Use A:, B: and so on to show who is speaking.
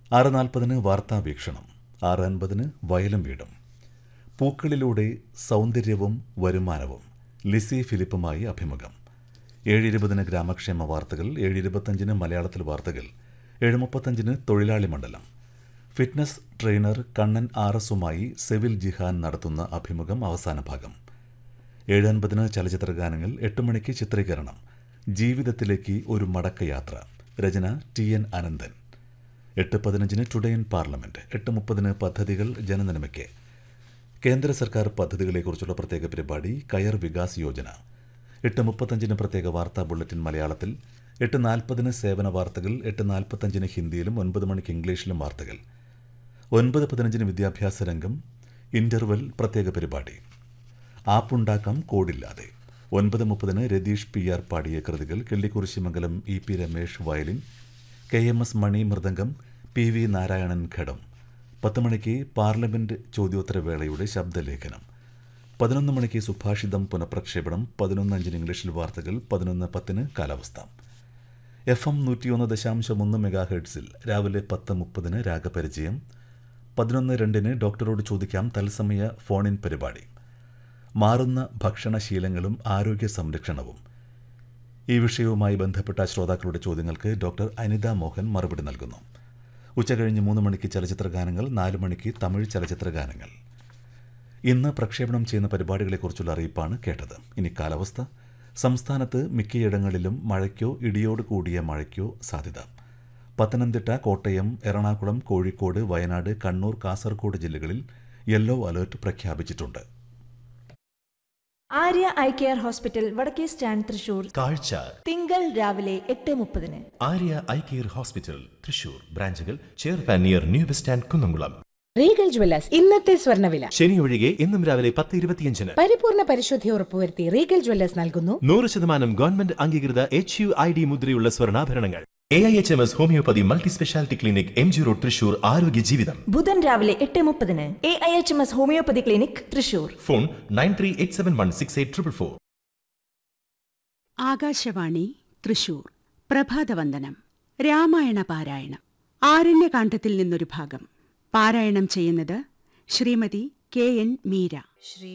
A: ആറ് നാൽപ്പതിന് വാർത്താവീക്ഷണം ആറ് അൻപതിന് വയലും വീടും പൂക്കളിലൂടെ സൗന്ദര്യവും വരുമാനവും ലിസി ഫിലിപ്പുമായി അഭിമുഖം ഏഴ് ഇരുപതിന് ഗ്രാമക്ഷേമ വാർത്തകൾ ഏഴ് ഇരുപത്തഞ്ചിന് മലയാളത്തിൽ വാർത്തകൾ ഏഴ് മുപ്പത്തഞ്ചിന് തൊഴിലാളി മണ്ഡലം ഫിറ്റ്നസ് ട്രെയിനർ കണ്ണൻ ആർ എസുമായി സെവിൽ ജിഹാൻ നടത്തുന്ന അഭിമുഖം അവസാന ഭാഗം ഏഴ് അൻപതിന് ചലച്ചിത്ര ഗാനങ്ങൾ എട്ട് മണിക്ക് ചിത്രീകരണം ജീവിതത്തിലേക്ക് ഒരു മടക്കയാത്ര രചന ടി എൻ അനന്തൻ എട്ട് പതിനഞ്ചിന് ടുഡേ ഇൻ പാർലമെന്റ് എട്ട് മുപ്പതിന് പദ്ധതികൾ ജനനന്മയ്ക്ക് കേന്ദ്ര സർക്കാർ പദ്ധതികളെക്കുറിച്ചുള്ള പ്രത്യേക പരിപാടി കയർ വികാസ് യോജന എട്ട് മുപ്പത്തഞ്ചിന് പ്രത്യേക വാർത്താ ബുള്ളറ്റിൻ മലയാളത്തിൽ എട്ട് നാൽപ്പതിന് സേവന വാർത്തകൾ എട്ട് നാൽപ്പത്തഞ്ചിന് ഹിന്ദിയിലും ഒൻപത് മണിക്ക് ഇംഗ്ലീഷിലും വാർത്തകൾ ഒൻപത് പതിനഞ്ചിന് വിദ്യാഭ്യാസ രംഗം ഇന്റർവെൽ പ്രത്യേക പരിപാടി ആപ്പുണ്ടാക്കാം കോഡില്ലാതെ ഒൻപത് മുപ്പതിന് രതീഷ് പി ആർ പാടിയ കൃതികൾ Killikkurissimangalam E P Ramesh violin K M S Mani mridangam P V Narayanan ghatam പത്ത് മണിക്ക് പാർലമെന്റ് ചോദ്യോത്തരവേളയുടെ ശബ്ദലേഖനം പതിനൊന്ന് മണിക്ക് സുഭാഷിതം പുനഃപ്രക്ഷേപണം പതിനൊന്ന് അഞ്ചിന് ഇംഗ്ലീഷിൽ വാർത്തകൾ പതിനൊന്ന് പത്തിന് കാലാവസ്ഥ എഫ് എം നൂറ്റിയൊന്ന് ദശാംശം ഒന്ന് മെഗാ ഹെർട്സിൽ രാവിലെ പത്ത് മുപ്പതിന് രാഗപരിചയം പതിനൊന്ന് രണ്ടിന് ഡോക്ടറോട് ചോദിക്കാം തത്സമയ ഫോണിൻ പരിപാടി മാറുന്ന ഭക്ഷണശീലങ്ങളും ആരോഗ്യ സംരക്ഷണവും ഈ വിഷയവുമായി ബന്ധപ്പെട്ട ശ്രോതാക്കളുടെ ചോദ്യങ്ങൾക്ക് ഡോക്ടർ അനിത മോഹൻ മറുപടി നൽകുന്നു ഉച്ചകഴിഞ്ഞ് മൂന്ന് മണിക്ക് ചലച്ചിത്ര ഗാനങ്ങൾ നാല് മണിക്ക് തമിഴ് ചലച്ചിത്ര ഗാനങ്ങൾ ഇന്ന് പ്രക്ഷേപണം ചെയ്യുന്ന പരിപാടികളെക്കുറിച്ചുള്ള അറിയിപ്പാണ് കേട്ടത് ഇനി കാലാവസ്ഥ സംസ്ഥാനത്ത് മിക്കയിടങ്ങളിലും മഴയ്ക്കോ ഇടിയോട് കൂടിയ മഴയ്ക്കോ സാധ്യത പത്തനംതിട്ട കോട്ടയം എറണാകുളം കോഴിക്കോട് വയനാട് കണ്ണൂർ കാസർഗോഡ് ജില്ലകളിൽ യെല്ലോ അലർട്ട് പ്രഖ്യാപിച്ചിട്ടുണ്ട്
B: ആര്യ ഐ കെയർ ഹോസ്പിറ്റൽ വടക്കേ സ്റ്റാൻഡ് തൃശൂർ
C: കാഴ്ച
B: തിങ്കൾ രാവിലെ എട്ട് മുപ്പതിന്
C: Arya eye care hospital Thrissur ബ്രാഞ്ചുകൾ ചേർപ്പാൻ near new bus stand Kunnamkulam
D: Regal Jewellers ഇന്നത്തെ സ്വർണ്ണവില
C: ശനി ഒഴികെ ഇന്നും രാവിലെ പത്ത് ഇരുപത്തിയഞ്ചിന്
D: പരിപൂർണ പരിശുദ്ധി ഉറപ്പുവരുത്തി റീഗൽ ജ്വല്ലേഴ്സ് നൽകുന്നു
C: നൂറ് ശതമാനം ഗവൺമെന്റ് അംഗീകൃത എച്ച് യു ഐ ഡി മുദ്രയുള്ള സ്വർണ്ണാഭരണങ്ങൾ A I H M S homoeopathy multi speciality clinic M G road Thrissur ആരോഗ്യ ജീവിതം
B: ബുധൻ രാവിലെ എട്ട് മുപ്പതിന് A I H M S homoeopathy clinic Thrissur
C: phone nine three eight seven one six eight triple four
E: Akashvani Thrissur പ്രഭാതവന്ദനം രാമായണ പാരായണം ആരണ്യകാന്ഡത്തിൽ നിന്നൊരു ഭാഗം പാരായണം ചെയ്യുന്നത് ശ്രീമതി കെ എൻ മീര
B: ശ്രീ